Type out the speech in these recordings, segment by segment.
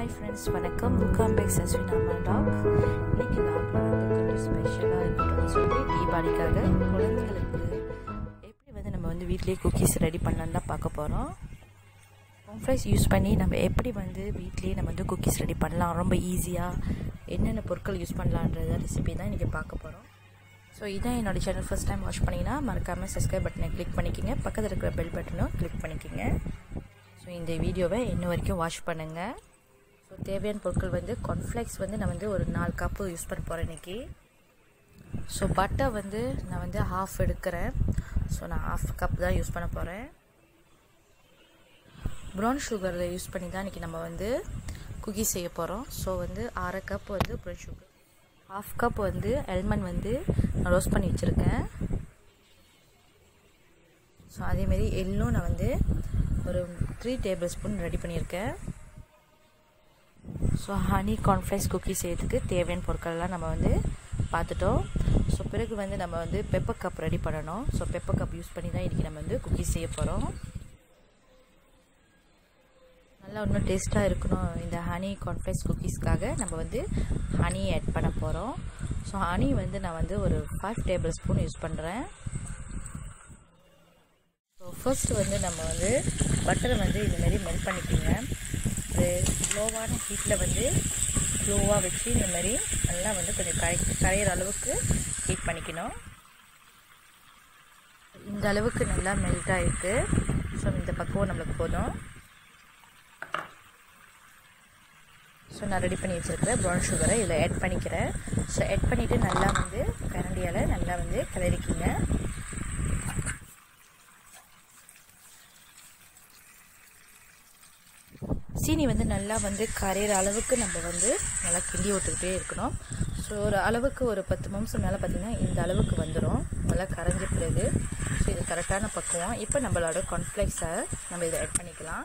hi friends வணக்கம் welcome back Saswin அம்மா talk இன்னைக்கு டாக்ல வந்து கொஞ்சம் ஸ்பெஷலாக இருக்கணும்னு சொல்லி தீபாவளிக்காக குழந்தைங்களுக்கு எப்படி வந்து நம்ம வந்து வீட்லேயே குக்கீஸ் ரெடி பண்ணலான்னு தான் பார்க்க போகிறோம் ஹோம் ஃப்ரைஸ் யூஸ் பண்ணி நம்ம எப்படி வந்து வீட்லேயே நம்ம வந்து குக்கீஸ் ரெடி பண்ணலாம் ரொம்ப ஈஸியாக என்னென்ன பொருட்கள் யூஸ் பண்ணலான்றத ரெசிபி தான் இன்றைக்கி பார்க்க போகிறோம் ஸோ இதான் என்னோடய சேனல் ஃபஸ்ட் டைம் வாட்ச் பண்ணிங்கன்னா மறக்காமல் சப்ஸ்கிரைப் பட்டனை கிளிக் பண்ணிக்கிங்க பக்கத்தில் இருக்கிற பெல் பட்டனும் கிளிக் பண்ணிக்கிங்க ஸோ இந்த வீடியோவை இன்ன வரைக்கும் வாட்ச் பண்ணுங்கள் ஸோ தேவையான பொருட்கள் வந்து கார்ன்ஃப்ளேக்ஸ் வந்து நான் வந்து ஒரு நாலு கப்பு யூஸ் பண்ண போகிறேன் இன்றைக்கி ஸோ பட்டர் வந்து நான் வந்து ஹாஃப் எடுக்கிறேன் ஸோ நான் ஹாஃப் கப் தான் யூஸ் பண்ண போகிறேன் ப்ரௌன் சுகரில் யூஸ் பண்ணி தான் இன்றைக்கி நம்ம வந்து குக்கி செய்ய போகிறோம் ஸோ வந்து அரை கப் வந்து ப்ரௌன் சுகர் ஹாஃப் கப் வந்து எல்மண்ட் வந்து நான் ரோஸ்ட் பண்ணி வச்சுருக்கேன் ஸோ அதேமாரி எள்ளும் நான் வந்து ஒரு த்ரீ டேபிள் ஸ்பூன் ரெடி பண்ணியிருக்கேன் ஸோ ஹனி கார்ன்ஃப்ளேக்ஸ் குக்கி செய்யறதுக்கு தேவையான பொருட்கள்லாம் நம்ம வந்து பார்த்துட்டோம் ஸோ பிறகு வந்து நம்ம வந்து பெப்பர் கப் ரெடி பண்ணணும் ஸோ பெப்பர் கப் யூஸ் பண்ணி தான் இன்றைக்கி நம்ம வந்து குக்கி செய்ய போகிறோம் நல்லா இன்னும் டேஸ்ட்டாக இருக்கணும் இந்த ஹனி கார்ன்ஃப்ளேக்ஸ் குக்கீஸ்க்காக நம்ம வந்து ஹனி ஆட் பண்ண போகிறோம் ஸோ ஹனி வந்து நான் வந்து ஒரு ஃபைவ் டேபிள் ஸ்பூன் யூஸ் பண்ணுறேன் ஸோ ஃபர்ஸ்ட் வந்து நம்ம வந்து பட்டரை வந்து இந்தமாரி மெல்ட் பண்ணிக்கோங்க ஒரு ஸ்லோவான ஹீட்டில் வந்து ஸ்லோவாக வச்சு இந்த மாதிரி நல்லா வந்து கொஞ்சம் கரை கரையிற அளவுக்கு ஹீட் பண்ணிக்கணும் இந்த அளவுக்கு நல்லா மெல்ட் ஆகிருக்கு ஸோ இந்த பக்குவம் நம்மளுக்கு போதும் ஸோ நான் ரெடி பண்ணி வச்சுருக்கிறேன் ப்ரௌன் சுகரை இதில் ஆட் பண்ணிக்கிறேன் ஸோ ஆட் பண்ணிவிட்டு நல்லா வந்து கரண்டியால் நல்லா வந்து கிளறிக்கிங்க சீனி வந்து நல்லா வந்து கரையிற அளவுக்கு நம்ம வந்து நல்லா கிண்டி விட்டுக்கிட்டே இருக்கணும் ஸோ ஒரு அளவுக்கு ஒரு பத்து நிமிஷம் மேலே பார்த்திங்கன்னா இந்த அளவுக்கு வந்துடும் நல்லா கரைஞ்ச பிறகு ஸோ இது கரெக்டான பக்குவம் இப்போ நம்மளோட கார்ன்ஃப்ளேக்ஸை நம்ம இதை ஆட் பண்ணிக்கலாம்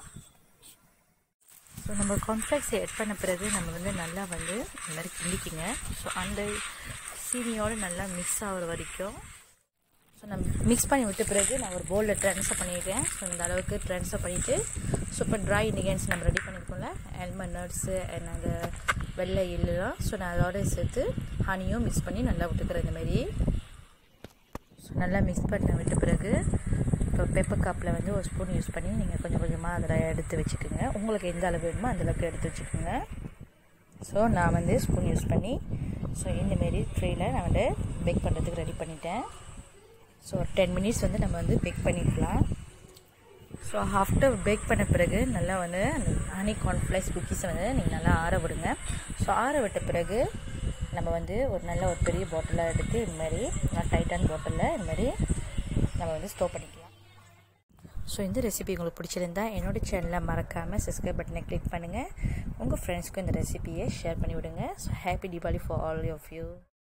ஸோ நம்ம கார்ன்ஃப்ளேக்ஸை ஆட் பண்ண பிறகு நம்ம வந்து நல்லா வந்து இந்த மாதிரி கிண்டிக்கிங்க ஸோ அந்த சீனியோடு நல்லா மிக்ஸ் ஆகிற வரைக்கும் ஸோ நான் மிக்ஸ் பண்ணி விட்ட பிறகு நான் ஒரு பவுலில் ட்ரான்ஸ்ஃபர் பண்ணியிருக்கேன் ஸோ இந்த அளவுக்கு ட்ரான்ஸ்ஃபர் பண்ணிவிட்டு ஸோ இப்போ ட்ரை இன்டிகன்ஸ் நம்ம ரெடி பண்ணியிருக்கோம்ல ஆல்மண்ட் நட்ஸு அண்ட் அந்த வெள்ளை எள்ளுலாம் ஸோ நான் அதோட சேர்த்து ஹனியும் மிக்ஸ் பண்ணி நல்லா விட்டுக்கிறேன் இந்தமாரி ஸோ நல்லா மிக்ஸ் பண்ண விட்ட பிறகு இப்போ பெப்பர் கப்பில் வந்து ஒரு ஸ்பூன் யூஸ் பண்ணி நீங்கள் கொஞ்சம் கொஞ்சமாக அதில் எடுத்து வச்சுக்கோங்க உங்களுக்கு எந்த அளவு வேணுமோ அந்தளவுக்கு எடுத்து வச்சுக்கோங்க ஸோ நான் வந்து ஸ்பூன் யூஸ் பண்ணி ஸோ இந்தமாரி ட்ரேயில் நான் வந்து பேக் பண்ணுறதுக்கு ரெடி பண்ணிட்டேன் ஸோ ஒரு டென் மினிட்ஸ் வந்து நம்ம வந்து பேக் பண்ணிக்கலாம் ஸோ ஆஃப்டர் பேக் பண்ண பிறகு நல்லா வந்து அந்த ஹனி கார்ன்ஃப்ளேக்ஸ் குக்கீஸை வந்து நீங்கள் நல்லா ஆற விடுங்க ஸோ ஆற விட்ட பிறகு நம்ம வந்து ஒரு நல்ல ஒரு பெரிய பாட்டிலாக எடுத்து இது மாதிரி நல்லா டைட்டான பாட்டிலில் இது மாதிரி நம்ம வந்து ஸ்டோர் பண்ணிக்கலாம் ஸோ இந்த ரெசிபி உங்களுக்கு பிடிச்சிருந்தா என்னோடய சேனலை மறக்காமல் சப்ஸ்கிரைப் பட்டனை கிளிக் பண்ணுங்கள் உங்கள் ஃப்ரெண்ட்ஸ்க்கும் இந்த ரெசிபியை ஷேர் பண்ணி விடுங்க so happy Deepavali for all of you